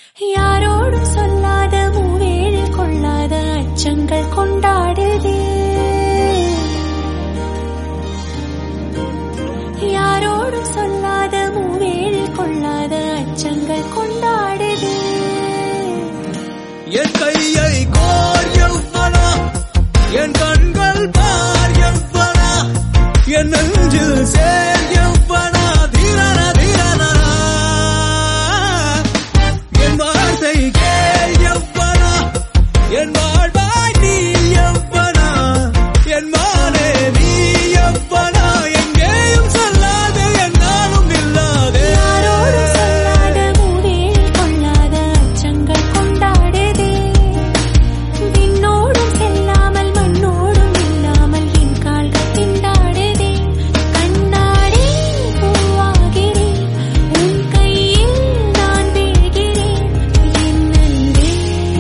யாரோடும் சொல்லாத மூவேழு கொள்ளாத அச்சங்கள் கொண்டாடுதே யாரோடும் சொல்லாத மூவேழு கொள்ளாத அச்சங்கள் கொண்டாடுதே என் கையை கோர் எவ்வனா என் கண்கள் பார் எவ்வனா என் நெஞ்சில் சேர் எவ்வனா தீரன தீரனா என் வார்த்தை கேள் எவ்வனா என் வாழ்வாய் நீ எவ்வனா என் மானே நீ எவ்வனா எங்கேயும் சொல்லாதே என்னாலும் இல்லாதே யாரோடும் சொல்லாத மூவேழு கொள்ளாத அச்சங்கள் கொண்டாடுதே விண்ணோடும் செல்லாமல் மண்ணோடும் இல்லாமல் என் கால்கள் திண்டாடுதே கண்ணாடி பூவாகிறேன் உன் கையில் நான் வீழ்கிறேன் என் அன்பே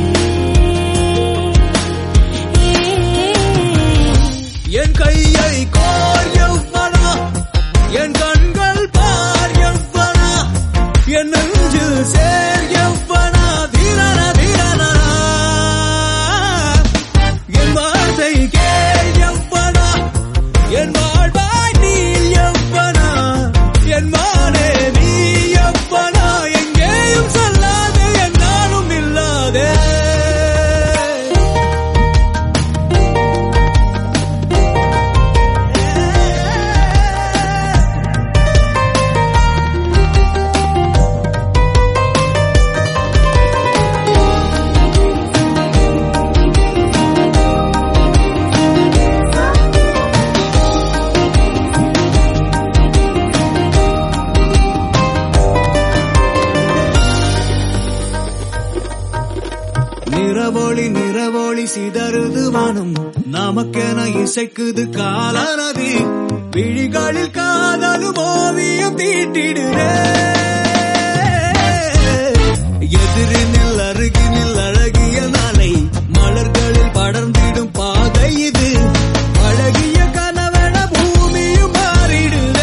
என் கையை கோர் எவ்வனா என் கண்கள் பார் எவ்வனா என் நெஞ்சில் சேர் எவ்வனா தீரன தீரனா என் வார்த்தை கேள் எவ்வனா என் வாழ்வாய் நீ எவ்வனா என் மானே நீ எவ்வனா எங்கேயும் சொல்லாதே என்னாலும் இல்லாதே நிறவொளி நிறவொளி சிதறுது வானம் நமக்கென இசைக்குது காலநதி விழிகளில் காதலும் ஓவியம் தீட்டிடுதே எதிரினில் அருகினில் அழகிய நாளை மலர்களில் படர்ந்திடும் பாதை இது அழகிய கனவென பூமியும் மாறிடுதே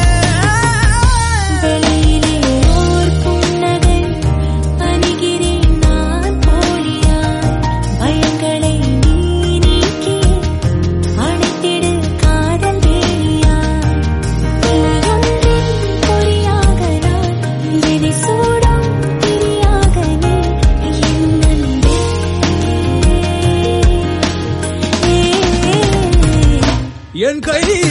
வெளியிலே ஓர் புன்னகை அணிகிறேன் நான் போலியாய் பயங்களை நீ நீக்கி அணைத்திடு காதல் வேலியாய் இனியொன்றின் பொறியாக நான் விழி சூடும் திரியாக நீ என் அன்பே என் கை